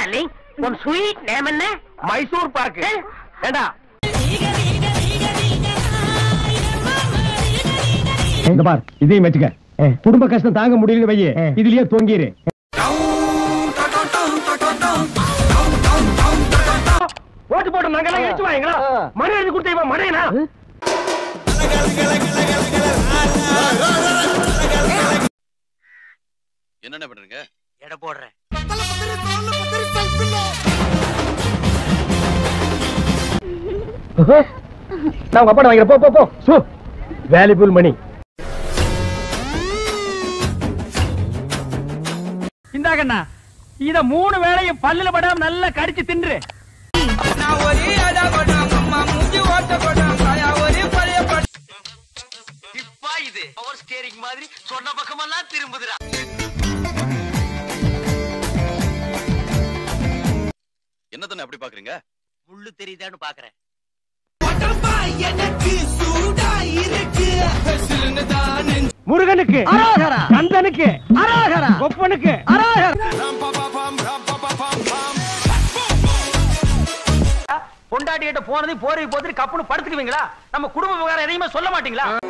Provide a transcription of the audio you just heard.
darling உன் sweet name என்ன மைசூர் பாக்கு ஏண்டா இந்த பார் இதையும் வச்சுக்க குடும்ப கஷ்டம் தாங்க முடியலன்னு வையே இதுலயே தொங்கிரு ஓட்டு போட்டு நாங்க எல்லாம் இடிச்சு வாங்களா மணி எழுதி கொடுத்த இவன் மனையனா என்னென்ன பண்றீங்க எடை போடுறேன் நான் உங்க அப்பா வாங்கிற போ போ போ சு வேல்யூபிள் மணி இந்தாங்கண்ணா இத மூணு வேளையும் பல்லுல படாம நல்லா கடிச்சு தின்று இப்பா இது பவர் ஸ்டியரிங் மாதிரி சொன்ன பக்கமெல்லாம் திரும்புதுடா என்னத்தண்ணே அப்படி பாக்குறீங்க முள்ளு தெரியுதான்னு பாக்குறேன் முருகனுக்கு கந்தனுக்கு கொப்பனுக்கு பொண்டாட்டிகிட்ட போனது போரை போட்டு கப்புனு படுத்துக்குவீங்களா நம்ம குடும்ப விவகாரம் எதையுமே சொல்ல மாட்டீங்களா